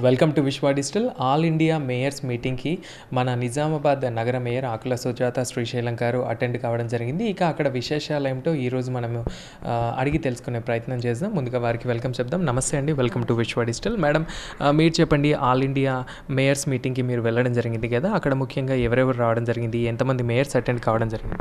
Welcome to Vishwa digital all India mayors మీటింగ్కి మన నిజామాబాద్ నగర మేయర్ ఆకుల సుజాత శ్రీశైలం గారు అటెండ్ కావడం జరిగింది ఇక అక్కడ విశేషాలు ఏమిటో ఈరోజు మనము ఆ, అడిగి తెలుసుకునే ప్రయత్నం చేద్దాం ముందుగా వారికి వెల్కమ్ చెప్దాం నమస్తే అండి welcome to Vishwa digital madam ఆ, మీరు చెప్పండి ఆల్ ఇండియా మేయర్స్ మీటింగ్కి మీరు వెళ్ళడం జరిగింది కదా అక్కడ ముఖ్యంగా ఎవరెవరు రావడం జరిగింది ఎంతమంది మేయర్స్ అటెండ్ కావడం జరిగింది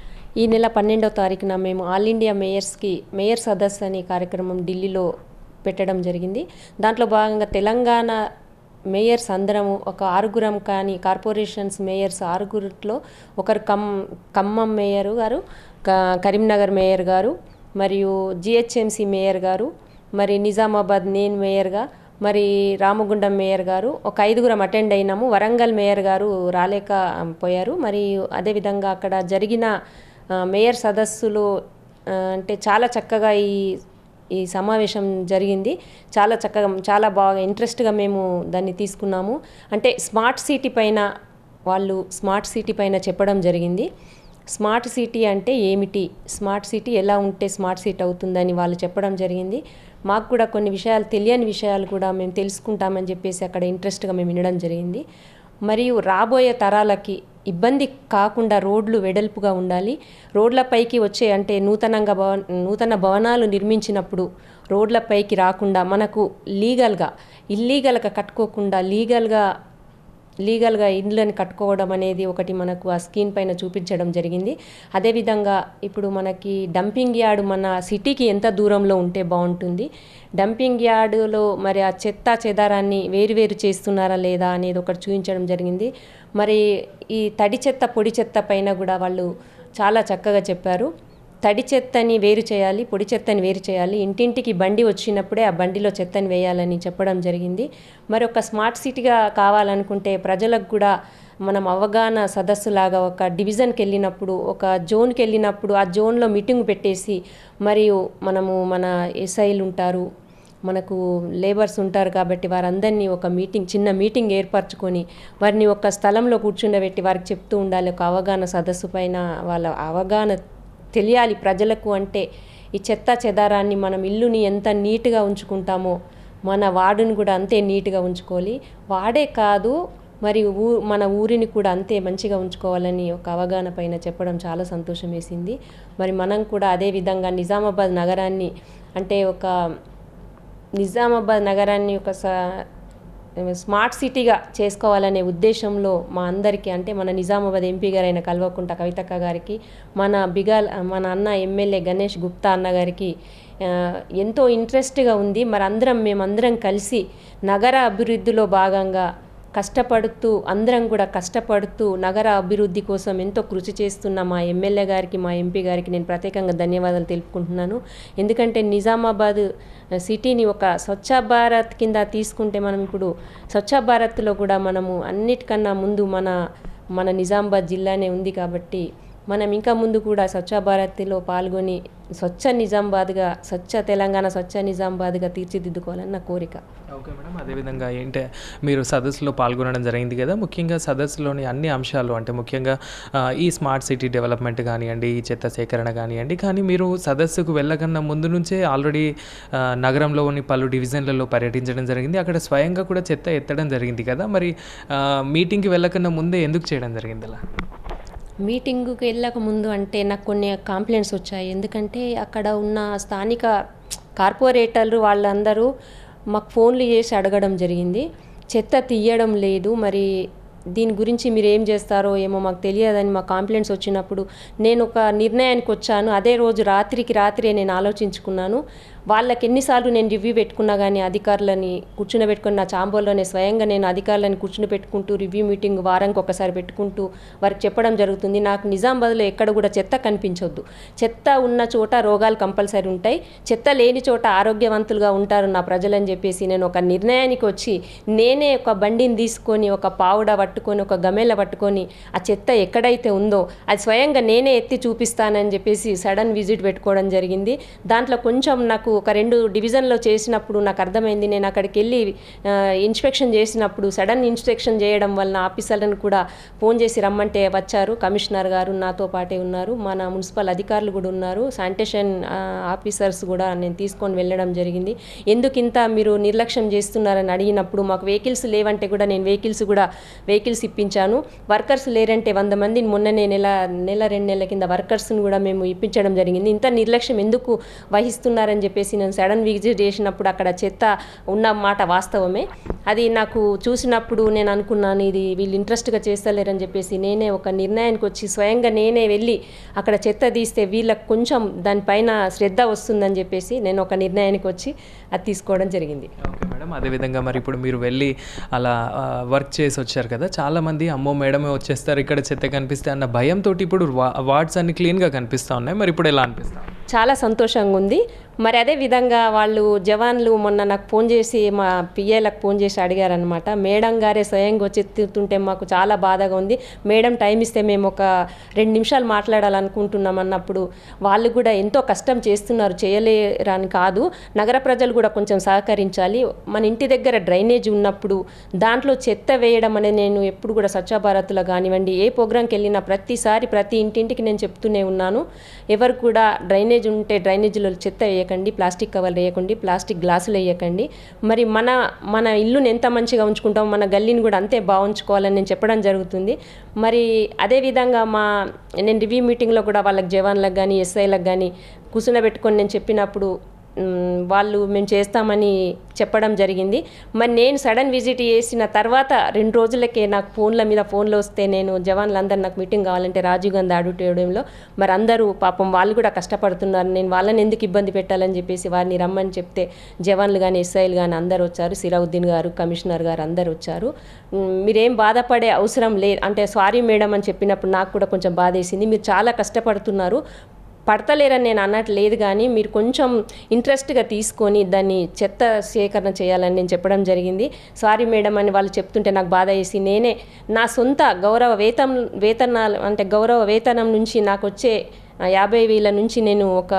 ఈ నెల పన్నెండవ తారీఖున మేము ఆల్ ఇండియా మేయర్స్కి మేయర్ సదస్సు అనే కార్యక్రమం ఢిల్లీలో పెట్టడం జరిగింది దాంట్లో భాగంగా తెలంగాణ మేయర్స్ అందరము ఒక ఆరుగురం కానీ కార్పొరేషన్స్ మేయర్స్ ఆరుగురిలో ఒకరు కమ్ ఖమ్మం మేయర్ గారు క- కరీంనగర్ మేయర్ గారు మరియు జిహెచ్ఎంసి మేయర్ గారు మరి నిజామాబాద్ నేను మేయర్గా మరి రామగుండం మేయర్ గారు ఒక ఐదుగురం అటెండ్ అయినాము వరంగల్ మేయర్ గారు రాలేక పోయారు మరి అదేవిధంగా అక్కడ జరిగిన ఆ, మేయర్ సదస్సులో ఆ, అంటే చాలా చక్కగా ఈ ఈ సమావేశం జరిగింది చాలా చక్కగా చాలా బాగా ఇంట్రెస్ట్గా మేము దాన్ని తీసుకున్నాము అంటే స్మార్ట్ సిటీ పైన వాళ్ళు స్మార్ట్ సిటీ పైన చెప్పడం జరిగింది స్మార్ట్ సిటీ అంటే ఏమిటి స్మార్ట్ సిటీ ఎలా ఉంటే స్మార్ట్ సిటీ అవుతుందని వాళ్ళు చెప్పడం జరిగింది మాకు కూడా కొన్ని విషయాలు తెలియని విషయాలు కూడా మేము తెలుసుకుంటామని చెప్పేసి అక్కడ ఇంట్రెస్ట్గా మేము వినడం జరిగింది మరియు రాబోయే తరాలకి ఇబ్బంది కాకుండా రోడ్లు వెడల్పుగా ఉండాలి రోడ్లపైకి వచ్చే అంటే నూతనంగా భవ నూతన భవనాలు నిర్మించినప్పుడు రోడ్లపైకి రాకుండా మనకు లీగల్గా ఇల్లీగల్గా కట్టుకోకుండా లీగల్గా లీగల్గా ఇండ్లని కట్టుకోవడం అనేది ఒకటి మనకు ఆ స్క్రీన్ పైన చూపించడం జరిగింది అదేవిధంగా ఇప్పుడు మనకి డంపింగ్ యార్డ్ మన సిటీకి ఎంత దూరంలో ఉంటే బాగుంటుంది డంపింగ్ యార్డులో మరి ఆ చెత్త చెదారాన్ని వేరువేరు చేస్తున్నారా లేదా అనేది ఒకటి చూపించడం జరిగింది మరి ఈ తడి చెత్త పొడి చెత్త పైన కూడా వాళ్ళు చాలా చక్కగా చెప్పారు తడి చెత్తని వేరు చేయాలి పొడి చెత్తని వేరు చేయాలి ఇంటింటికి బండి వచ్చినప్పుడే ఆ బండిలో చెత్తని వేయాలని చెప్పడం జరిగింది మరి ఒక స్మార్ట్ సిటీగా కావాలనుకుంటే ప్రజలకు కూడా మనం అవగాహన సదస్సులాగా ఒక డివిజన్కి వెళ్ళినప్పుడు ఒక జోన్కి వెళ్ళినప్పుడు ఆ జోన్లో మీటింగ్ పెట్టేసి మరియు మనము మన ఎస్ఐలు ఉంటారు మనకు లేబర్స్ ఉంటారు కాబట్టి వారందరినీ ఒక మీటింగ్ చిన్న మీటింగ్ ఏర్పరచుకొని వారిని ఒక స్థలంలో కూర్చుండబెట్టి వారికి చెప్తూ ఉండాలి ఒక అవగాహన సదస్సు పైన వాళ్ళ అవగాహన తెలియాలి ప్రజలకు అంటే ఈ చెత్త చెదారాన్ని మనం ఇల్లుని ఎంత నీట్గా ఉంచుకుంటామో మన వార్డుని కూడా అంతే నీట్గా ఉంచుకోవాలి వాడే కాదు మరి ఊ మన ఊరిని కూడా అంతే మంచిగా ఉంచుకోవాలని ఒక అవగాహన పైన చెప్పడం చాలా సంతోషం వేసింది మరి మనం కూడా అదే విధంగా నిజామాబాద్ నగరాన్ని అంటే ఒక నిజామాబాద్ నగరాన్ని ఒక స స్మార్ట్ సిటీగా చేసుకోవాలనే ఉద్దేశంలో మా అందరికీ అంటే మన నిజామాబాద్ ఎంపీ గారైన కల్వకుంట కవితక్క గారికి మన బిగాల్ మన అన్న ఎమ్మెల్యే గణేష్ గుప్తా అన్న గారికి ఆ, ఎంతో ఇంట్రెస్ట్గా ఉంది మరి అందరం మేమందరం కలిసి నగర అభివృద్ధిలో భాగంగా కష్టపడుతూ అందరం కూడా కష్టపడుతూ నగర అభివృద్ధి కోసం ఎంతో కృషి చేస్తున్న మా ఎమ్మెల్యే గారికి మా ఎంపీ గారికి నేను ప్రత్యేకంగా ధన్యవాదాలు తెలుపుకుంటున్నాను ఎందుకంటే నిజామాబాద్ సిటీని ఒక స్వచ్ఛ భారత్ కింద తీసుకుంటే మనం ఇప్పుడు స్వచ్ఛ భారత్లో కూడా మనము అన్నిటికన్నా ముందు మన మన నిజామాబాద్ జిల్లానే ఉంది కాబట్టి మనం ఇంకా ముందు కూడా స్వచ్ఛ భారత్లో పాల్గొని స్వచ్ఛ నిజామాబాద్గా స్వచ్ఛ తెలంగాణ స్వచ్ఛ నిజామాబాద్గా తీర్చిదిద్దుకోవాలని నా కోరిక ఓకే మేడం అదేవిధంగా ఏంటే మీరు సదస్సులో పాల్గొనడం జరిగింది కదా ముఖ్యంగా సదస్సులోని అన్ని అంశాలు అంటే ముఖ్యంగా ఆ, ఈ స్మార్ట్ సిటీ డెవలప్మెంట్ కానివ్వండి ఈ చెత్త సేకరణ కానివ్వండి కానీ మీరు సదస్సుకు వెళ్ళకన్నా ముందు నుంచే ఆల్రెడీ ఆ, నగరంలోని పలు డివిజన్లలో పర్యటించడం జరిగింది అక్కడ స్వయంగా కూడా చెత్త ఎత్తడం జరిగింది కదా మరి ఆ, మీటింగ్కి వెళ్ళకన్నా ముందే ఎందుకు చేయడం జరిగింది అలా మీటింగుకి వెళ్ళక ముందు అంటే నాకు కొన్ని కంప్లైంట్స్ వచ్చాయి ఎందుకంటే అక్కడ ఉన్న స్థానిక కార్పొరేటర్లు వాళ్ళందరూ మాకు ఫోన్లు చేసి అడగడం జరిగింది చెత్త తీయడం లేదు మరి దీని గురించి మీరు ఏం చేస్తారో ఏమో మాకు తెలియదని మా కంప్లైంట్స్ వచ్చినప్పుడు నేను ఒక నిర్ణయానికి వచ్చాను అదే రోజు రాత్రికి రాత్రే నేను ఆలోచించుకున్నాను వాళ్ళకి ఎన్నిసార్లు నేను రివ్యూ పెట్టుకున్నా కానీ అధికారులని కూర్చుని నా చాంబర్లోనే స్వయంగా నేను అధికారులను కూర్చుని పెట్టుకుంటూ రివ్యూ మీటింగ్ వారానికి ఒకసారి పెట్టుకుంటూ వారికి చెప్పడం జరుగుతుంది నాకు నిజామాబాద్లో ఎక్కడ కూడా చెత్త కనిపించొద్దు చెత్త ఉన్న చోట రోగాలు కంపల్సరీ ఉంటాయి చెత్త లేని చోట ఆరోగ్యవంతులుగా ఉంటారు నా ప్రజలని చెప్పేసి నేను ఒక నిర్ణయానికి వచ్చి నేనే ఒక బండిని తీసుకొని ఒక పావుడ పట్టుకొని ఒక గమేల పట్టుకొని ఆ చెత్త ఎక్కడైతే ఉందో అది స్వయంగా నేనే ఎత్తి చూపిస్తానని చెప్పేసి సడన్ విజిట్ పెట్టుకోవడం జరిగింది దాంట్లో కొంచెం నాకు నాకు ఒక రెండు డివిజన్లో చేసినప్పుడు నాకు అర్థమైంది నేను అక్కడికి వెళ్ళి ఆ, ఇన్స్పెక్షన్ చేసినప్పుడు సడన్ ఇన్స్పెక్షన్ చేయడం వలన ఆఫీసర్లను కూడా ఫోన్ చేసి రమ్మంటే వచ్చారు కమిషనర్ గారు నాతో పాటే ఉన్నారు మన మున్సిపల్ అధికారులు కూడా ఉన్నారు శానిటేషన్ ఆ, ఆఫీసర్స్ కూడా నేను తీసుకొని వెళ్ళడం జరిగింది ఎందుకు ఇంత మీరు నిర్లక్ష్యం చేస్తున్నారని అడిగినప్పుడు మాకు వెహికల్స్ లేవంటే కూడా నేను వెహికల్స్ కూడా వెహికల్స్ ఇప్పించాను వర్కర్స్ లేరంటే వంద మందిని మొన్ననే నెల నెల రెండు నెలల కింద వర్కర్స్ని కూడా మేము ఇప్పించడం జరిగింది ఇంత నిర్లక్ష్యం ఎందుకు వహిస్తున్నారని చెప్పేసి నేను సడన్ విజిట్ చేసినప్పుడు అక్కడ చెత్త ఉన్న మాట వాస్తవమే అది నాకు చూసినప్పుడు నేను అనుకున్నాను ఇది వీళ్ళు ఇంట్రెస్ట్గా చేస్తలేరని చెప్పేసి నేనే ఒక నిర్ణయానికి వచ్చి స్వయంగా నేనే వెళ్ళి అక్కడ చెత్త తీస్తే వీళ్ళకి కొంచెం దానిపైన శ్రద్ధ వస్తుందని చెప్పేసి నేను ఒక నిర్ణయానికి వచ్చి అది తీసుకోవడం జరిగింది ఓకే మేడం అదేవిధంగా మరి ఇప్పుడు మీరు వెళ్ళి అలా ఆ, వర్క్ చేసి వచ్చారు కదా చాలామంది అమ్మో మేడమే వచ్చేస్తారు ఇక్కడ చెత్త కనిపిస్తే అన్న భయంతో ఇప్పుడు వా- వార్డ్స్ అన్ని క్లీన్గా కనిపిస్తూ ఉన్నాయి మరి ఇప్పుడు ఎలా అనిపిస్తాం చాలా సంతోషంగా ఉంది మరి అదే విధంగా వాళ్ళు జవాన్లు మొన్న నాకు ఫోన్ చేసి మా పిఏలకు ఫోన్ చేసి అడిగారనమాట మేడం గారే స్వయంగా వచ్చి ఎత్తుతుంటే మాకు చాలా బాధగా ఉంది మేడం టైం ఇస్తే మేము ఒక రెండు నిమిషాలు మాట్లాడాలనుకుంటున్నాం అన్నప్పుడు వాళ్ళు కూడా ఎంతో కష్టం చేస్తున్నారు చేయలేరని కాదు నగర ప్రజలు కూడా కొంచెం సహకరించాలి మన ఇంటి దగ్గర డ్రైనేజ్ ఉన్నప్పుడు దాంట్లో చెత్త వేయడం అనేది నేను ఎప్పుడు కూడా స్వచ్ఛ భారత్లో కానివ్వండి ఏ ప్రోగ్రాంకి వెళ్ళినా ప్రతిసారి ప్రతి ఇంటింటికి నేను చెప్తూనే ఉన్నాను ఎవరు కూడా డ్రైనేజ్ ఉంటే డ్రైనేజీలో చెత్త వేయకండి ప్లాస్టిక్ కవర్లు వేయకండి ప్లాస్టిక్ గ్లాసులు వేయకండి మరి మన మన ఇల్లుని ఎంత మంచిగా ఉంచుకుంటాం మన గల్లీని కూడా అంతే బాగుంచుకోవాలని నేను చెప్పడం జరుగుతుంది మరి అదేవిధంగా మా నేను రివ్యూ మీటింగ్లో కూడా వాళ్ళకి జవాన్లకు కానీ ఎస్ఐలకు కానీ కూర్చుండబెట్టుకొని నేను చెప్పినప్పుడు మ్, వాళ్ళు మేము చేస్తామని చెప్పడం జరిగింది మరి నేను సడన్ విజిట్ చేసిన తర్వాత రెండు రోజులకే నాకు ఫోన్ల మీద ఫోన్లు వస్తే నేను జవాన్లందరూ నాకు మీటింగ్ కావాలంటే రాజీవ్ గాంధీ ఆడిటోరియంలో మరి అందరూ పాపం వాళ్ళు కూడా కష్టపడుతున్నారు నేను వాళ్ళని ఎందుకు ఇబ్బంది పెట్టాలని చెప్పేసి వారిని రమ్మని చెప్తే జవాన్లు కానీ ఎస్ఐలు కానీ అందరు వచ్చారు సిరావుద్దీన్ గారు కమిషనర్ గారు అందరు వచ్చారు మ్, మీరేం బాధపడే అవసరం లేదు అంటే సారీ మేడం అని చెప్పినప్పుడు నాకు కూడా కొంచెం బాధ వేసింది మీరు చాలా కష్టపడుతున్నారు పడతలేరని నేను అన్నట్టు లేదు కానీ మీరు కొంచెం ఇంట్రెస్ట్గా తీసుకొని దాన్ని చెత్త సేకరణ చేయాలని నేను చెప్పడం జరిగింది సారీ మేడం అని వాళ్ళు చెప్తుంటే నాకు బాధ వేసి నేనే నా సొంత గౌరవ వేతం వేతనాలు అంటే గౌరవ వేతనం నుంచి నాకు వచ్చే ఆ, యాభై వేల నుంచి నేను ఒక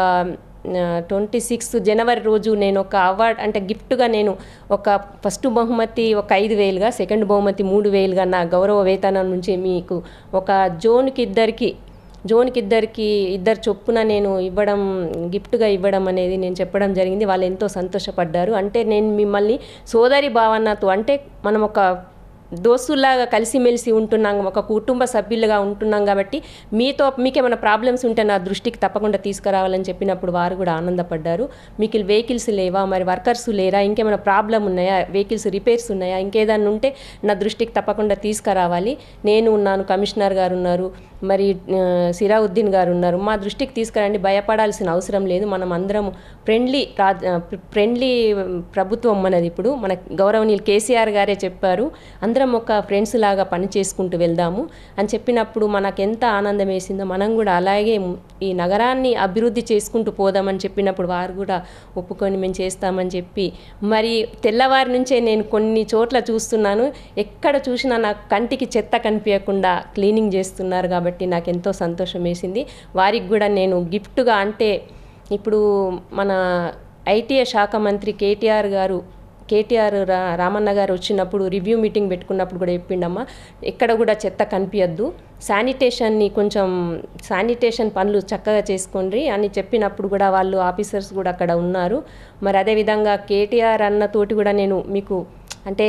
ట్వంటీ సిక్స్త్ జనవరి రోజు నేను ఒక అవార్డ్ అంటే గిఫ్ట్గా నేను ఒక ఫస్ట్ బహుమతి ఒక ఐదు వేలుగా సెకండ్ బహుమతి మూడు వేలుగా నా గౌరవ వేతనం నుంచి మీకు ఒక జోన్కి ఇద్దరికి జోన్కి ఇద్దరికి ఇద్దరు చొప్పున నేను ఇవ్వడం గిఫ్ట్గా ఇవ్వడం అనేది నేను చెప్పడం జరిగింది వాళ్ళు ఎంతో సంతోషపడ్డారు అంటే నేను మిమ్మల్ని సోదరి భావనతో అంటే మనం ఒక దోస్తుల్లాగా కలిసిమెలిసి ఉంటున్నాం ఒక కుటుంబ సభ్యులుగా ఉంటున్నాం కాబట్టి మీతో మీకు ఏమైనా ప్రాబ్లమ్స్ ఉంటే నా దృష్టికి తప్పకుండా తీసుకురావాలని చెప్పినప్పుడు వారు కూడా ఆనందపడ్డారు మీకు వెహికల్స్ లేవా మరి వర్కర్స్ లేరా ఇంకేమైనా ప్రాబ్లం ఉన్నాయా వెహికల్స్ రిపేర్స్ ఉన్నాయా ఇంకేదన్నా ఉంటే నా దృష్టికి తప్పకుండా తీసుకురావాలి నేను ఉన్నాను కమిషనర్ గారు ఉన్నారు మరి ఆ, సిరావుద్దీన్ గారు ఉన్నారు మా దృష్టికి తీసుకురండి భయపడాల్సిన అవసరం లేదు మనం అందరం ఫ్రెండ్లీ రాజ్ ఫ్రెండ్లీ ప్రభుత్వం మనది ఇప్పుడు మన గౌరవనీయులు కేసీఆర్ గారే చెప్పారు అందరం ఒక ఫ్రెండ్స్ లాగా పని చేసుకుంటూ వెళ్దాము అని చెప్పినప్పుడు మనకు ఎంత ఆనందం వేసిందో మనం కూడా అలాగే ఈ నగరాన్ని అభివృద్ధి చేసుకుంటూ పోదామని చెప్పినప్పుడు వారు కూడా ఒప్పుకొని మేము చేస్తామని చెప్పి మరి తెల్లవారి నుంచే నేను కొన్ని చోట్ల చూస్తున్నాను ఎక్కడ చూసినా నాకు కంటికి చెత్త కనిపించకుండా క్లీనింగ్ చేస్తున్నారు కాబట్టి నాకు ఎంతో సంతోషం వేసింది వారికి కూడా నేను గిఫ్ట్గా అంటే ఇప్పుడు మన ఐటీఐ శాఖ మంత్రి కేటీఆర్ గారు కేటీఆర్ రా రామన్న గారు వచ్చినప్పుడు రివ్యూ మీటింగ్ పెట్టుకున్నప్పుడు కూడా చెప్పిండమ్మా ఎక్కడ కూడా చెత్త కనిపించద్దు శానిటేషన్ని కొంచెం శానిటేషన్ పనులు చక్కగా చేసుకోండి అని చెప్పినప్పుడు కూడా వాళ్ళు ఆఫీసర్స్ కూడా అక్కడ ఉన్నారు మరి అదేవిధంగా కేటీఆర్ అన్నతోటి కూడా నేను మీకు అంటే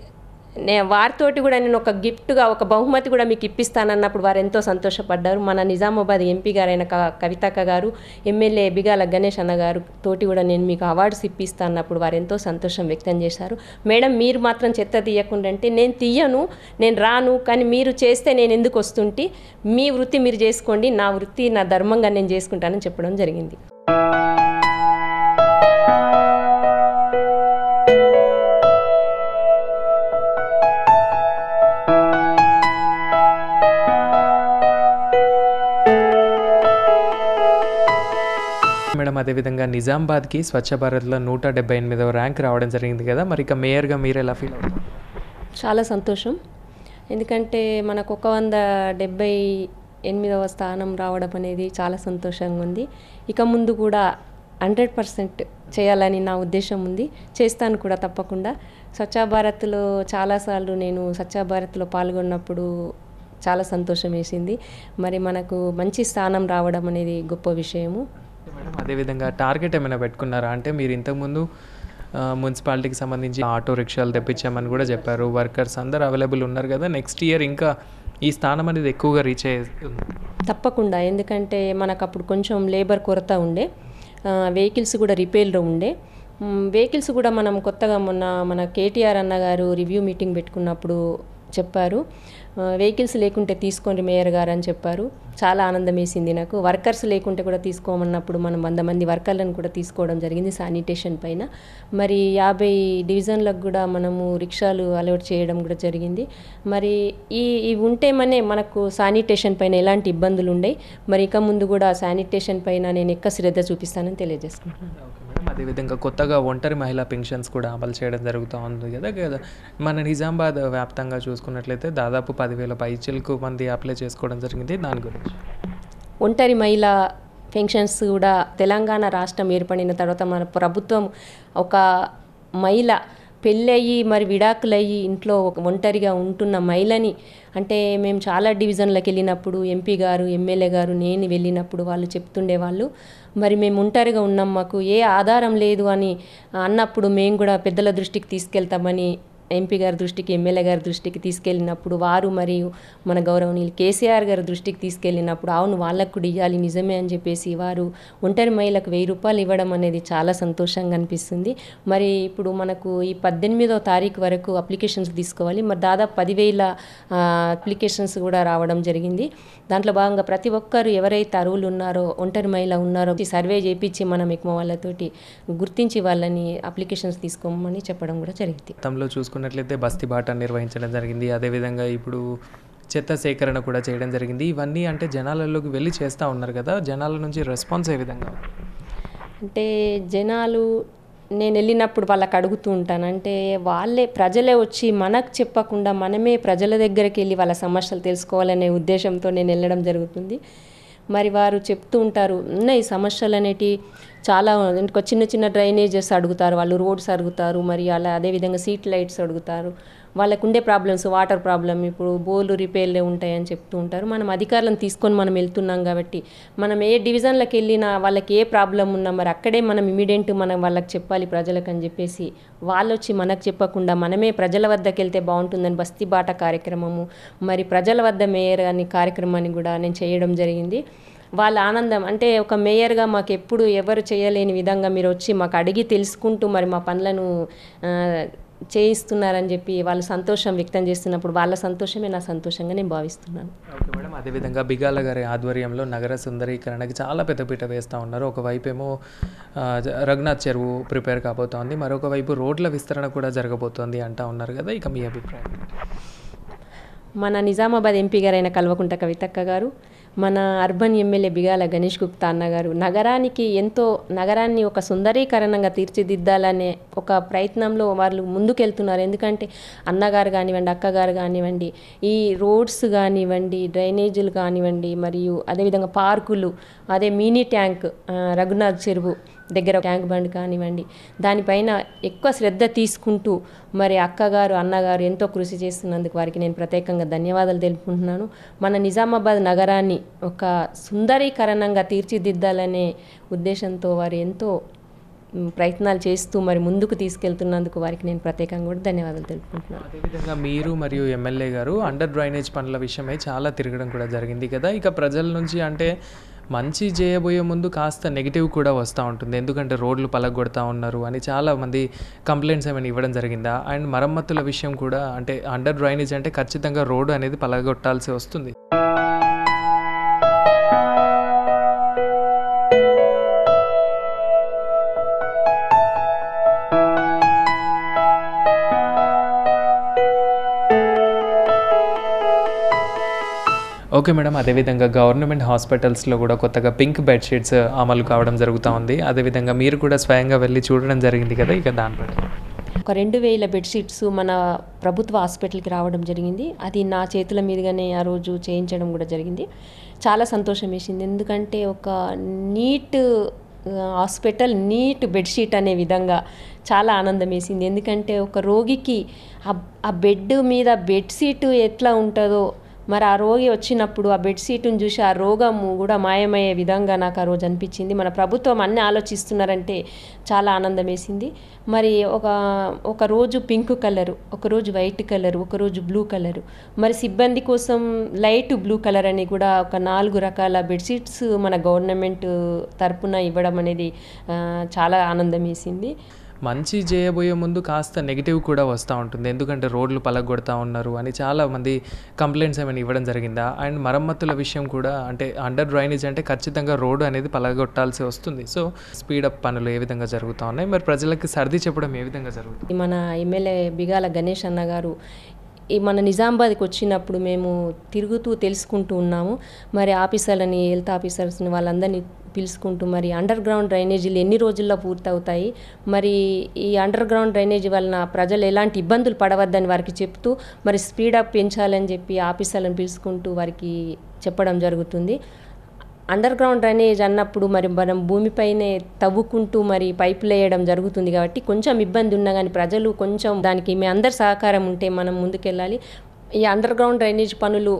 నే వారితోటి కూడా నేను ఒక గిఫ్ట్గా ఒక బహుమతి కూడా మీకు ఇప్పిస్తానన్నప్పుడు వారు ఎంతో సంతోషపడ్డారు మన నిజామాబాద్ ఎంపీ గారైన క- కవితక్క గారు ఎమ్మెల్యే బిగాల గణేష్ అన్న గారు తోటి కూడా నేను మీకు అవార్డ్స్ ఇప్పిస్తా అన్నప్పుడు వారు ఎంతో సంతోషం వ్యక్తం చేశారు మేడం మీరు మాత్రం చెత్త తీయకుండా అంటే నేను తీయను నేను రాను కానీ మీరు చేస్తే నేను ఎందుకు వస్తుంటే మీ వృత్తి మీరు చేసుకోండి నా వృత్తి నా ధర్మంగా నేను చేసుకుంటానని చెప్పడం జరిగింది మేడం అదేవిధంగా నిజామాబాద్కి స్వచ్ఛ భారత్లో నూట డెబ్బై ఎనిమిదవ ర్యాంక్ రావడం జరిగింది కదా మరి ఇక మేయర్గా మీరు ఎలా ఫీల్ అవుతారు చాలా సంతోషం ఎందుకంటే మనకు ఒక వంద డెబ్బై ఎనిమిదవ స్థానం రావడం అనేది చాలా సంతోషంగా ఉంది ఇక ముందు కూడా హండ్రెడ్ పర్సెంట్ చేయాలని నా ఉద్దేశం ఉంది చేస్తాను కూడా తప్పకుండా స్వచ్ఛ భారత్లో చాలాసార్లు నేను స్వచ్ఛ భారత్లో పాల్గొన్నప్పుడు చాలా సంతోషం వేసింది మరి మనకు మంచి స్థానం రావడం అనేది గొప్ప విషయము మేడం అదేవిధంగా టార్గెట్ ఏమైనా పెట్టుకున్నారా అంటే మీరు ఇంతకుముందు ఆ, మున్సిపాలిటీకి సంబంధించి ఆటో రిక్షాలు తెప్పించామని కూడా చెప్పారు వర్కర్స్ అందరు అవైలబుల్ ఉన్నారు కదా నెక్స్ట్ ఇయర్ ఇంకా ఈ స్థానం అనేది ఎక్కువగా రీచ్ అయ్యే తప్పకుండా ఎందుకంటే మనకు అప్పుడు కొంచెం లేబర్ కొరత ఉండే వెహికల్స్ కూడా రిపేర్లో ఉండే వెహికల్స్ కూడా మనం కొత్తగా మొన్న మన కేటీఆర్ అన్న గారు రివ్యూ మీటింగ్ పెట్టుకున్నప్పుడు చెప్పారు వెహికల్స్ లేకుంటే తీసుకోండి మేయర్ గారు అని చెప్పారు చాలా ఆనందం వేసింది నాకు వర్కర్స్ లేకుంటే కూడా తీసుకోమన్నప్పుడు మనం వంద మంది వర్కర్లను కూడా తీసుకోవడం జరిగింది శానిటేషన్ పైన మరి యాభై డివిజన్లకు కూడా మనము రిక్షాలు అలౌట్ చేయడం కూడా జరిగింది మరి ఈ ఇవి ఉంటే మనే మనకు శానిటేషన్ పైన ఎలాంటి ఇబ్బందులు ఉండయి మరి ఇక ముందు కూడా శానిటేషన్ పైన నేను ఎక్కువ శ్రద్ధ చూపిస్తానని తెలియజేసుకుంటున్నాను ఓకే మేడం అదేవిధంగా కొత్తగా ఒంటరి మహిళా పెన్షన్స్ కూడా అమలు చేయడం జరుగుతూ ఉంది కదా కదా మన నిజామాబాద్ వ్యాప్తంగా చూసుకున్నట్లయితే దాదాపు పదివేల పైచిలకు మంది అప్లై చేసుకోవడం జరిగింది దాని గురించి ఒంటరి మహిళ పెన్షన్స్ కూడా తెలంగాణ రాష్ట్రం ఏర్పడిన తర్వాత మన ప్రభుత్వం ఒక మహిళ పెళ్ళయి మరి విడాకులయ్యి ఇంట్లో ఒక ఒంటరిగా ఉంటున్న మహిళని అంటే మేము చాలా డివిజన్లకు వెళ్ళినప్పుడు ఎంపీ గారు ఎమ్మెల్యే గారు నేను వెళ్ళినప్పుడు వాళ్ళు చెప్తుండేవాళ్ళు మరి మేము ఒంటరిగా ఉన్నాం మాకు ఏ ఆధారం లేదు అని అన్నప్పుడు మేము కూడా పెద్దల దృష్టికి తీసుకెళ్తామని ఎంపీ గారి దృష్టికి ఎమ్మెల్యే గారి దృష్టికి తీసుకెళ్ళినప్పుడు వారు మరియు మన గౌరవనీయులు కేసీఆర్ గారి దృష్టికి తీసుకెళ్ళినప్పుడు అవును వాళ్ళకు కూడా ఇవ్వాలి నిజమే అని చెప్పేసి వారు ఒంటరి మహిళకు వెయ్యి రూపాయలు ఇవ్వడం అనేది చాలా సంతోషంగా అనిపిస్తుంది మరి ఇప్పుడు మనకు ఈ పద్దెనిమిదో తారీఖు వరకు అప్లికేషన్స్ తీసుకోవాలి మరి దాదాపు పదివేల అప్లికేషన్స్ కూడా రావడం జరిగింది దాంట్లో భాగంగా ప్రతి ఒక్కరు ఎవరైతే అరువులు ఉన్నారో ఒంటరి మహిళ ఉన్నారో ఈ సర్వే చేయించి మనం ఎక్కువ వాళ్ళతోటి గుర్తించి వాళ్ళని అప్లికేషన్స్ తీసుకోమని చెప్పడం కూడా జరిగింది గతంలో చూసుకున్నట్లయితే బస్తీ బాట నిర్వహించడం జరిగింది అదేవిధంగా ఇప్పుడు చెత్త సేకరణ కూడా చేయడం జరిగింది ఇవన్నీ అంటే జనాలలోకి వెళ్ళి చేస్తూ ఉన్నారు కదా జనాల నుంచి రెస్పాన్స్ ఏ విధంగా ఉంది? అంటే జనాలు నేను వెళ్ళినప్పుడు వాళ్ళకి అడుగుతూ ఉంటాను అంటే వాళ్ళే ప్రజలే వచ్చి మనకు చెప్పకుండా మనమే ప్రజల దగ్గరికి వెళ్ళి వాళ్ళ సమస్యలు తెలుసుకోవాలనే ఉద్దేశంతో నేను వెళ్ళడం జరుగుతుంది మరి వారు చెప్తూ ఉంటారు ఉన్నాయి సమస్యలు అనేటివి చాలా ఇంకో చిన్న చిన్న డ్రైనేజెస్ అడుగుతారు వాళ్ళు రోడ్స్ అడుగుతారు మరి అలా అదేవిధంగా సీట్ లైట్స్ అడుగుతారు వాళ్ళకు ఉండే ప్రాబ్లమ్స్ వాటర్ ప్రాబ్లం ఇప్పుడు బోర్లు రిపేర్లే ఉంటాయని చెప్తూ ఉంటారు మనం అధికారులను తీసుకొని మనం వెళ్తున్నాం కాబట్టి మనం ఏ డివిజన్లకు వెళ్ళినా వాళ్ళకి ఏ ప్రాబ్లం ఉన్నా మరి అక్కడే మనం ఇమీడియట్ మనం వాళ్ళకి చెప్పాలి ప్రజలకు అని చెప్పేసి వాళ్ళు వచ్చి మనకు చెప్పకుండా మనమే ప్రజల వద్దకు వెళ్తే బాగుంటుందని బస్తీ బాట కార్యక్రమము మరి ప్రజల వద్ద మేయర్ అని కార్యక్రమాన్ని కూడా నేను చేయడం జరిగింది వాళ్ళ ఆనందం అంటే ఒక మేయర్గా మాకు ఎప్పుడు ఎవరు చేయలేని విధంగా మీరు వచ్చి మాకు అడిగి తెలుసుకుంటూ మరి మా పనులను ఆ, చేయిస్తున్నారని చెప్పి వాళ్ళు సంతోషం వ్యక్తం చేస్తున్నప్పుడు వాళ్ళ సంతోషమే నా సంతోషంగా నేను భావిస్తున్నాను ఓకే మేడం అదేవిధంగా బిగాల గారి ఆధ్వర్యంలో నగర సుందరీకరణకి చాలా పెద్దపీట వేస్తూ ఉన్నారు ఒకవైపు ఏమో ఆ, జ- రఘునాథ్ చెరువు ప్రిపేర్ కాబోతోంది మరొక వైపు రోడ్ల విస్తరణ కూడా జరగబోతోంది అంటా ఉన్నారు కదా ఇక మీ అభిప్రాయం ఏంటి? మన నిజామాబాద్ ఎంపీ గారైన కల్వకుంట కవితక్క గారు మన అర్బన్ ఎమ్మెల్యే బిగాల గణేష్ గుప్తా అన్న గారు నగరానికి ఎంతో నగరాన్ని ఒక సుందరీకరణంగా తీర్చిదిద్దాలనే ఒక ప్రయత్నంలో వాళ్ళు ముందుకెళ్తున్నారు ఎందుకంటే అన్నగారు కానివ్వండి అక్కగారు కానివ్వండి ఈ రోడ్స్ కానివ్వండి డ్రైనేజీలు కానివ్వండి మరియు అదేవిధంగా పార్కులు అదే మినీ ట్యాంక్ ఆ, రఘునాథ్ చెరువు దగ్గర ట్యాంక్ బండ్ కానివ్వండి దానిపైన ఎక్కువ శ్రద్ధ తీసుకుంటూ మరి అక్కగారు అన్నగారు ఎంతో కృషి చేస్తున్నందుకు వారికి నేను ప్రత్యేకంగా ధన్యవాదాలు తెలుపుకుంటున్నాను మన నిజామాబాద్ నగరాన్ని ఒక సుందరీకరణంగా తీర్చిదిద్దాలనే ఉద్దేశంతో వారు ఎంతో మ్, ప్రయత్నాలు చేస్తూ మరి ముందుకు తీసుకెళ్తున్నందుకు వారికి నేను ప్రత్యేకంగా కూడా ధన్యవాదాలు తెలుపుకుంటున్నాను అదేవిధంగా మీరు మరియు ఎమ్మెల్యే గారు అండర్ డ్రైనేజ్ పనుల విషయమై చాలా తిరగడం కూడా జరిగింది కదా ఇక ప్రజల నుంచి అంటే మంచి చేయబోయే ముందు కాస్త నెగిటివ్ కూడా వస్తూ ఉంటుంది ఎందుకంటే రోడ్లు పలగొడతా ఉన్నారు అని చాలా మంది కంప్లైంట్స్ ఏమైనా ఇవ్వడం జరిగిందా అండ్ మరమ్మతుల విషయం కూడా అంటే అండర్ డ్రైనేజ్ అంటే ఖచ్చితంగా రోడ్డు అనేది పలగొట్టాల్సి వస్తుంది ఓకే మేడం అదేవిధంగా గవర్నమెంట్ హాస్పిటల్స్లో కూడా కొత్తగా పింక్ బెడ్షీట్స్ అమలు కావడం జరుగుతూ ఉంది అదేవిధంగా మీరు కూడా స్వయంగా వెళ్ళి చూడడం జరిగింది కదా ఇక దానిపై ఒక రెండు వేల బెడ్షీట్స్ మన ప్రభుత్వ హాస్పిటల్కి రావడం జరిగింది అది నా చేతుల మీదుగానే ఆ రోజు చేయించడం కూడా జరిగింది చాలా సంతోషం వేసింది ఎందుకంటే ఒక నీట్ హాస్పిటల్ నీట్ బెడ్షీట్ అనే విధంగా చాలా ఆనందం వేసింది ఎందుకంటే ఒక రోగికి ఆ- ఆ బెడ్ మీద బెడ్షీట్ ఎట్లా ఉంటుందో మరి ఆ రోగి వచ్చినప్పుడు ఆ బెడ్షీట్ని చూసి ఆ రోగము కూడా మాయమయ్యే విధంగా నాకు ఆ రోజు అనిపించింది మన ప్రభుత్వం అన్నీ ఆలోచిస్తున్నారంటే చాలా ఆనందం వేసింది మరి ఒక ఒక రోజు పింక్ కలరు ఒక రోజు వైట్ కలర్ ఒక రోజు బ్లూ కలరు మరి సిబ్బంది కోసం లైట్ బ్లూ కలర్ అని కూడా ఒక నాలుగు రకాల బెడ్షీట్స్ మన గవర్నమెంట్ తరపున ఇవ్వడం అనేది ఆ, చాలా ఆనందం వేసింది మంచి చేయబోయే ముందు కాస్త నెగిటివ్ కూడా వస్తూ ఉంటుంది ఎందుకంటే రోడ్లు పలగొడతా ఉన్నారు అని చాలా మంది కంప్లైంట్స్ ఏమైనా ఇవ్వడం జరిగిందా అండ్ మరమ్మతుల విషయం కూడా అంటే అండర్ డ్రైనేజ్ అంటే ఖచ్చితంగా రోడ్డు అనేది పలగొట్టాల్సి వస్తుంది సో స్పీడప్ పనులు ఏ విధంగా జరుగుతూ ఉన్నాయి మరి ప్రజలకి సర్ది చెప్పడం ఏ విధంగా జరుగుతుంది మన ఎమ్మెల్యే బిగాల గణేష్ అన్న గారు ఈ మన నిజామాబాద్కి వచ్చినప్పుడు మేము తిరుగుతూ తెలుసుకుంటూ ఉన్నాము మరి ఆఫీసర్లని హెల్త్ ఆఫీసర్స్ని వాళ్ళందరినీ పిలుచుకుంటూ మరి అండర్ గ్రౌండ్ డ్రైనేజీలు ఎన్ని రోజుల్లో పూర్తవుతాయి మరి ఈ అండర్ గ్రౌండ్ డ్రైనేజీ వలన ప్రజలు ఎలాంటి ఇబ్బందులు పడవద్దని వారికి చెప్తూ మరి స్పీడప్ పెంచాలని చెప్పి ఆఫీసర్లను పిలుచుకుంటూ వారికి చెప్పడం జరుగుతుంది అండర్ గ్రౌండ్ డ్రైనేజ్ అన్నప్పుడు మరి మనం భూమిపైనే తవ్వుకుంటూ మరి పైపులు వేయడం జరుగుతుంది కాబట్టి కొంచెం ఇబ్బంది ఉన్నా కానీ ప్రజలు కొంచెం దానికి మీ అందరి సహకారం ఉంటే మనం ముందుకెళ్ళాలి ఈ అండర్ గ్రౌండ్ డ్రైనేజ్ పనులు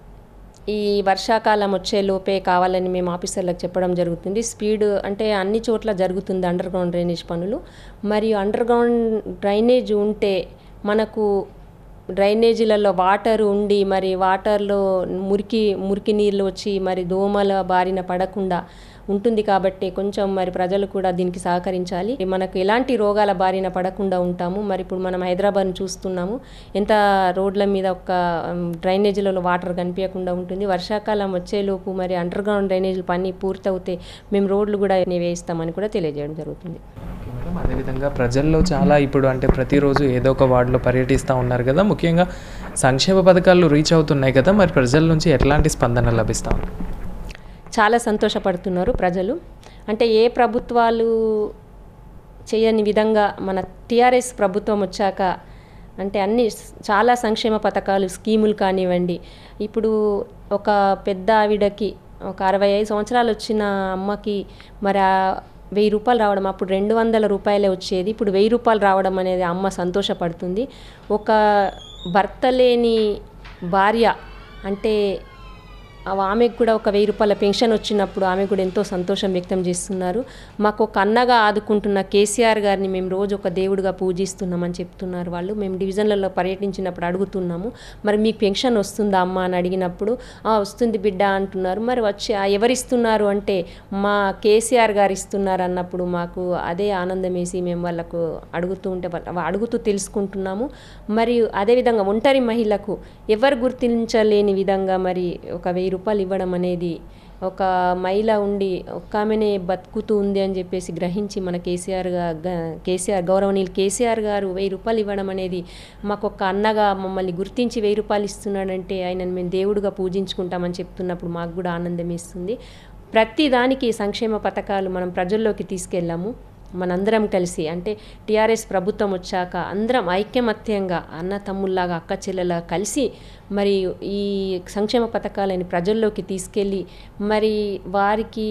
ఈ వర్షాకాలం వచ్చే లోపే కావాలని మేము ఆఫీసర్లకు చెప్పడం జరుగుతుంది స్పీడ్ అంటే అన్ని చోట్ల జరుగుతుంది అండర్ గ్రౌండ్ డ్రైనేజ్ పనులు మరియు అండర్ గ్రౌండ్ డ్రైనేజ్ ఉంటే మనకు డ్రైనేజీలలో వాటర్ ఉండి మరి వాటర్లో మురికి మురికి నీళ్ళు వచ్చి మరి దోమల బారిన పడకుండా ఉంటుంది కాబట్టి కొంచెం మరి ప్రజలు కూడా దీనికి సహకరించాలి మనకు ఎలాంటి రోగాల బారిన పడకుండా ఉంటాము మరి ఇప్పుడు మనం హైదరాబాద్ను చూస్తున్నాము ఎంత రోడ్ల మీద ఒక ఉమ్, డ్రైనేజీలలో వాటర్ కనిపించకుండా ఉంటుంది వర్షాకాలం వచ్చేలోపు మరి అండర్ గ్రౌండ్ డ్రైనేజీలు పని పూర్తవుతే మేము రోడ్లు కూడా వేయిస్తామని కూడా తెలియజేయడం జరుగుతుంది ఓకే మేడం అదేవిధంగా ప్రజల్లో చాలా ఇప్పుడు అంటే ప్రతిరోజు ఏదో ఒక వార్డులో పర్యటిస్తూ ఉన్నారు కదా ముఖ్యంగా సంక్షేమ పథకాలు రీచ్ అవుతున్నాయి కదా మరి ప్రజల నుంచి ఎట్లాంటి స్పందన లభిస్తూ ఉంది చాలా సంతోషపడుతున్నారు ప్రజలు అంటే ఏ ప్రభుత్వాలు చేయని విధంగా మన టీఆర్ఎస్ ప్రభుత్వం వచ్చాక అంటే అన్ని స్- చాలా సంక్షేమ పథకాలు స్కీములు కానివ్వండి ఇప్పుడు ఒక పెద్ద ఆవిడకి ఒక అరవై ఐదు సంవత్సరాలు వచ్చిన అమ్మకి మరి ఆ వెయ్యి రూపాయలు రావడం అప్పుడు రెండు వందల రూపాయలే వచ్చేది ఇప్పుడు వెయ్యి రూపాయలు రావడం అనేది అమ్మ సంతోషపడుతుంది ఒక భర్త లేని భార్య అంటే ఆ ఆమెకు కూడా ఒక వెయ్యి రూపాయల పెన్షన్ వచ్చినప్పుడు ఆమె కూడా ఎంతో సంతోషం వ్యక్తం చేస్తున్నారు మాకు ఒక అన్నగా ఆదుకుంటున్న కేసీఆర్ గారిని మేము రోజు ఒక దేవుడిగా పూజిస్తున్నామని చెప్తున్నారు వాళ్ళు మేము డివిజన్లలో పర్యటించినప్పుడు అడుగుతున్నాము మరి మీకు పెన్షన్ వస్తుందా అమ్మ అని అడిగినప్పుడు "ఆ, వస్తుంది బిడ్డ అంటున్నారు మరి వచ్చి "ఆ, ఎవరిస్తున్నారు అంటే మా కేసీఆర్ గారు ఇస్తున్నారు అన్నప్పుడు మాకు అదే ఆనందం వేసి మేము వాళ్ళకు అడుగుతూ ఉంటే వాళ్ళ- అడుగుతూ తెలుసుకుంటున్నాము మరియు అదేవిధంగా ఒంటరి మహిళకు ఎవరు గుర్తించలేని విధంగా మరి ఒక వెయ్యి రూపాయలు ఇవ్వడం అనేది ఒక మహిళ ఉండి ఒక్క ఆమెనే బతుకుతూ ఉంది అని చెప్పేసి గ్రహించి మన కేసీఆర్ గా- గ- కేసీఆర్ గౌరవనీయులు కేసీఆర్ గారు వెయ్యి రూపాయలు ఇవ్వడం అనేది మాకు ఒక అన్నగా మమ్మల్ని గుర్తించి వెయ్యి రూపాయలు ఇస్తున్నాడంటే ఆయనను మేము దేవుడిగా పూజించుకుంటామని చెప్తున్నప్పుడు మాకు కూడా ఆనందం ఇస్తుంది ప్రతి దానికి సంక్షేమ పథకాలు మనం ప్రజల్లోకి తీసుకెళ్ళాము మనందరం కలిసి అంటే టీఆర్ఎస్ ప్రభుత్వం వచ్చాక అందరం ఐక్యమత్యంగా అన్న తమ్ముల్లాగా అక్క చెల్లెలా కలిసి మరి ఈ సంక్షేమ పథకాలని ప్రజల్లోకి తీసుకెళ్ళి మరి వారికి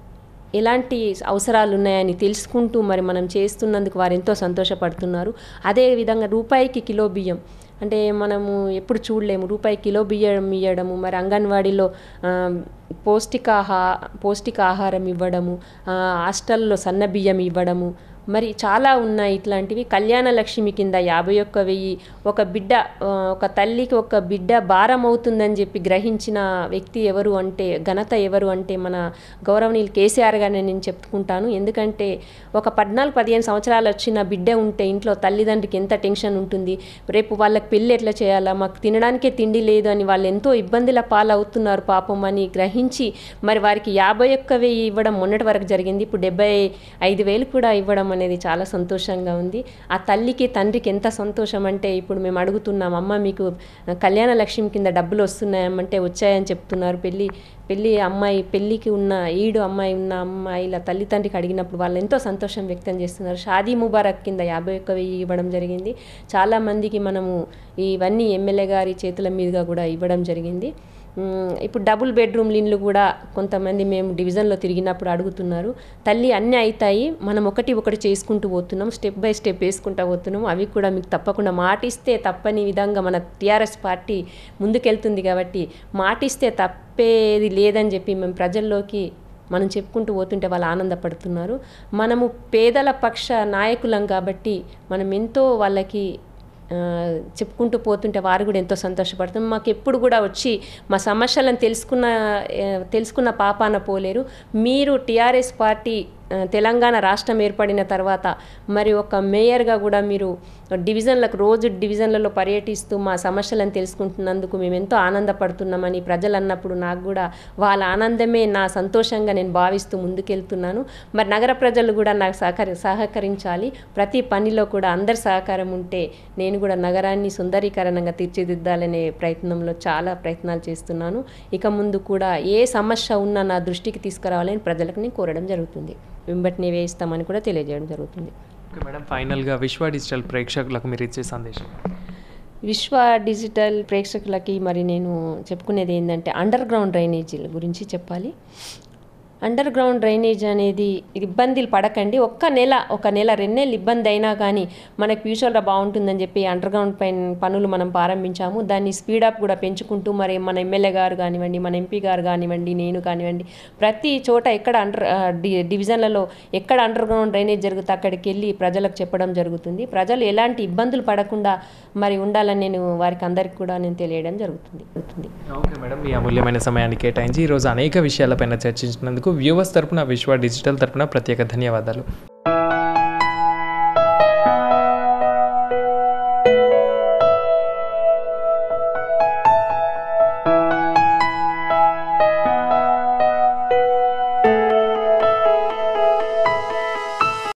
ఎలాంటి అవసరాలు ఉన్నాయని తెలుసుకుంటూ మరి మనం చేస్తున్నందుకు వారు ఎంతో సంతోషపడుతున్నారు అదేవిధంగా రూపాయికి కిలో బియ్యం అంటే మనము ఎప్పుడు చూడలేము రూపాయి కిలో బియ్యం ఇవ్వడము మరి అంగన్వాడీలో ఆ, పౌష్టికాహా పౌష్టికాహారం ఇవ్వడము ఆ, హాస్టల్లో సన్న బియ్యం ఇవ్వడము మరి చాలా ఉన్నాయి ఇట్లాంటివి కళ్యాణ లక్ష్మి కింద యాభై ఒక్క వెయ్యి ఒక బిడ్డ ఆ, ఒక తల్లికి ఒక బిడ్డ భారం అవుతుందని చెప్పి గ్రహించిన వ్యక్తి ఎవరు అంటే ఘనత ఎవరు అంటే మన గౌరవనీయులు కేసీఆర్ గారిని నేను చెప్పుకుంటాను ఎందుకంటే ఒక పద్నాలుగు పదిహేను సంవత్సరాలు వచ్చిన బిడ్డ ఉంటే ఇంట్లో తల్లిదండ్రికి ఎంత టెన్షన్ ఉంటుంది రేపు వాళ్ళకి పెళ్ళి ఎట్లా చేయాలా మాకు తినడానికే తిండి లేదు అని వాళ్ళు ఎంతో ఇబ్బందుల పాలవుతున్నారు పాపం అని గ్రహించి మరి వారికి యాభై ఒక్క వెయ్యి ఇవ్వడం మొన్నటి వరకు జరిగింది ఇప్పుడు డెబ్బై ఐదు వేలు కూడా ఇవ్వడం అనేది చాలా సంతోషంగా ఉంది ఆ తల్లికి తండ్రికి ఎంత సంతోషం అంటే ఇప్పుడు మేము అడుగుతున్నాం అమ్మ మీకు కళ్యాణ లక్ష్మి కింద డబ్బులు వస్తున్నాయమ్మంటే వచ్చాయని చెప్తున్నారు పెళ్ళి పెళ్ళి అమ్మాయి పెళ్ళికి ఉన్న ఈడు అమ్మాయి ఉన్న అమ్మాయిల తల్లి తండ్రికి అడిగినప్పుడు వాళ్ళు ఎంతో సంతోషం వ్యక్తం చేస్తున్నారు షాదీ ముబారక్ కింద యాభై ఒక్క వెయ్యి ఇవ్వడం జరిగింది చాలామందికి మనము ఇవన్నీ ఎమ్మెల్యే గారి చేతుల మీదుగా కూడా ఇవ్వడం జరిగింది మ్, ఇప్పుడు డబుల్ బెడ్రూమ్ ఇల్లు కూడా కొంతమంది మేము డివిజన్లో తిరిగినప్పుడు అడుగుతున్నారు తల్లి అన్నీ అవుతాయి మనం ఒకటి ఒకటి చేసుకుంటూ పోతున్నాం స్టెప్ బై స్టెప్ వేసుకుంటూ పోతున్నాం అవి కూడా మీకు తప్పకుండా మాటిస్తే తప్పని విధంగా మన టీఆర్ఎస్ పార్టీ ముందుకెళ్తుంది కాబట్టి మాటిస్తే తప్పేది లేదని చెప్పి మేము ప్రజల్లోకి మనం చెప్పుకుంటూ పోతుంటే వాళ్ళు ఆనందపడుతున్నారు మనము పేదల పక్ష నాయకులం కాబట్టి మనం ఎంతో వాళ్ళకి ఆ, చెప్పుకుంటూ పోతుంటే వారు కూడా ఎంతో సంతోషపడుతుంది మాకు ఎప్పుడు కూడా వచ్చి మా సమస్యలను తెలుసుకున్న ఆ, తెలుసుకున్న పాపాన పోలేరు మీరు టీఆర్ఎస్ పార్టీ ఆ, తెలంగాణ రాష్ట్రం ఏర్పడిన తర్వాత మరి ఒక మేయర్గా కూడా మీరు డివిజన్లకు రోజు డివిజన్లలో పర్యటిస్తూ మా సమస్యలను తెలుసుకుంటున్నందుకు మేము ఎంతో ఆనందపడుతున్నామని ప్రజలు అన్నప్పుడు నాకు కూడా వాళ్ళ ఆనందమే నా సంతోషంగా నేను భావిస్తూ ముందుకెళ్తున్నాను మరి నగర ప్రజలు కూడా నాకు సహకరి సహకరించాలి ప్రతి పనిలో కూడా అందరి సహకారం ఉంటే నేను కూడా నగరాన్ని సుందరీకరణంగా తీర్చిదిద్దాలనే ప్రయత్నంలో చాలా ప్రయత్నాలు చేస్తున్నాను ఇక ముందు కూడా ఏ సమస్య ఉన్నా నా దృష్టికి తీసుకురావాలని ప్రజలకు నేను కోరడం జరుగుతుంది వెంబటిని వేయిస్తామని కూడా తెలియజేయడం జరుగుతుంది ఓకే మేడం ఫైనల్గా విశ్వ డిజిటల్ ప్రేక్షకులకు మీరు ఇచ్చే సందేశం విశ్వ డిజిటల్ ప్రేక్షకులకి మరి నేను చెప్పుకునేది ఏంటంటే అండర్ గ్రౌండ్ డ్రైనేజీల గురించి చెప్పాలి అండర్ గ్రౌండ్ డ్రైనేజ్ అనేది ఇబ్బందులు పడకండి ఒక్క నెల ఒక నెల రెండు నెలలు ఇబ్బంది అయినా కానీ మనకి ఫ్యూచర్లో బాగుంటుందని చెప్పి అండర్ గ్రౌండ్ పైన పనులు మనం ప్రారంభించాము దాన్ని స్పీడప్ కూడా పెంచుకుంటూ మరి మన ఎమ్మెల్యే గారు కానివ్వండి మన ఎంపీ గారు కానివ్వండి నేను కానివ్వండి ప్రతి చోట ఎక్కడ అండర్ ఆ, డి- డివిజన్లలో ఎక్కడ అండర్ గ్రౌండ్ డ్రైనేజ్ జరుగుతుంది అక్కడికి వెళ్ళి ప్రజలకు చెప్పడం జరుగుతుంది ప్రజలు ఎలాంటి ఇబ్బందులు పడకుండా మరి ఉండాలని నేను వారికి అందరికి కూడా నేను తెలియడం జరుగుతుంది జరుగుతుంది ఓకే మేడం మీ అమూల్యమైన సమయాన్ని కేటాయించి ఈరోజు అనేక విషయాలపైన చర్చించినందుకు వ్యూవర్స్ తరపున విశ్వ డిజిటల్ తరపున ప్రత్యేక ధన్యవాదాలు